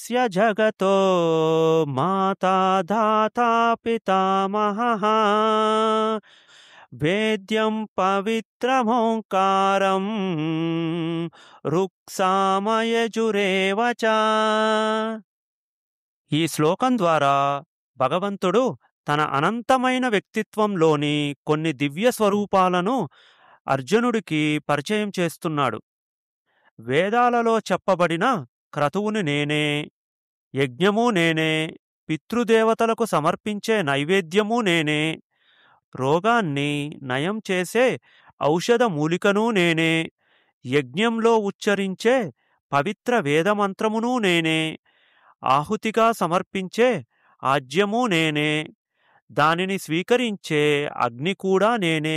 स्य జగతో మాతా ధాతా పితామహః వేద్యం పవిత్రమోంకారం రుక్సామయజురేవ చ ఈ శ్లోకం ద్వారా భగవంతుడు తన అనంతమైన వ్యక్తిత్వంలోని కొన్ని దివ్య స్వరూపాలను అర్జునుడికి పరిచయం చేస్తున్నాడు వేదాలలో చెప్పబడిన క్రతువుని నేనే యజ్ఞము నేనే పితృదేవతలకు సమర్పించే నైవేద్యము నేనే రోగాన్ని నయం చేసే ఔషధ మూలికను నేనే యజ్ఞంలో ఉచ్చరించే పవిత్ర వేదమంత్రమును నేనే ఆహుతిగా సమర్పించే ఆజ్యము నేనే దానిని స్వీకరించే అగ్ని కూడా నేనే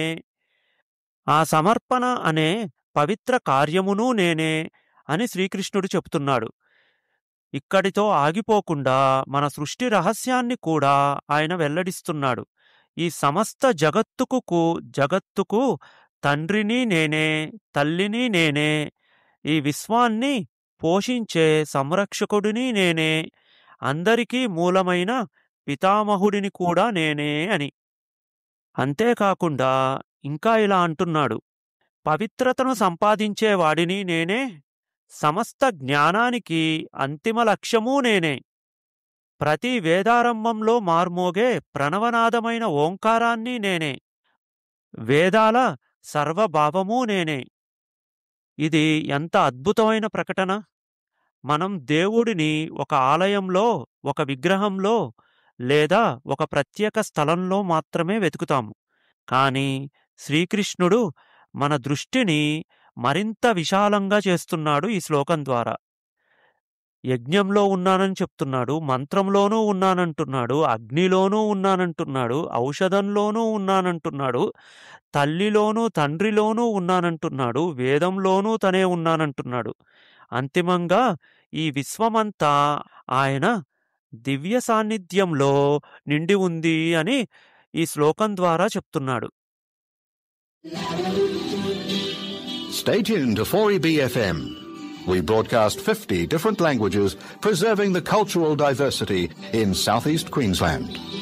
ఆ సమర్పణ అనే పవిత్ర కార్యమును నేనే అని శ్రీకృష్ణుడు చెప్తున్నాడు ఇక్కడితో ఆగిపోకుండా మన సృష్టి రహస్యాన్ని కూడా ఆయన వెల్లడిస్తున్నాడు ఈ సమస్త జగత్తుకు జగత్తుకు తండ్రిని నేనే తల్లిని నేనే ఈ విశ్వాన్ని పోషించే సంరక్షకుడిని నేనే అందరికీ మూలమైన పితామహుడిని కూడా నేనే అని అంతేకాకుండా ఇంకా ఇలా అంటున్నాడు పవిత్రతను సంపాదించే వాడిని నేనే సమస్త జ్ఞానానికి అంతిమ లక్ష్యమూ నేనే ప్రతి వేదారంభంలో మార్మోగే ప్రణవనాదమైన ఓంకారాన్ని నేనే వేదాల సర్వభావమూ నేనే ఇది ఎంత అద్భుతమైన ప్రకటన మనం దేవుడిని ఒక ఆలయంలో ఒక విగ్రహంలో లేదా ఒక ప్రత్యేక స్థలంలో మాత్రమే వెతుకుతాము కానీ శ్రీకృష్ణుడు మన దృష్టిని మరింత విశాలంగా చేస్తున్నాడు ఈ శ్లోకం ద్వారా యజ్ఞంలో ఉన్నానని చెప్తున్నాడు మంత్రంలోనూ ఉన్నానంటున్నాడు అగ్నిలోనూ ఉన్నానంటున్నాడు ఔషధంలోనూ ఉన్నానంటున్నాడు తల్లిలోనూ తండ్రిలోనూ ఉన్నానంటున్నాడు వేదంలోనూ తనే ఉన్నానంటున్నాడు అంతిమంగా ఈ విశ్వమంతా ఆయన దివ్య సాన్నిధ్యంలో నిండి ఉంది అని ఈ శ్లోకం ద్వారా చెప్తున్నాడు Stay tuned to 4EBFM. We broadcast 50 different languages, preserving the cultural diversity in southeast Queensland.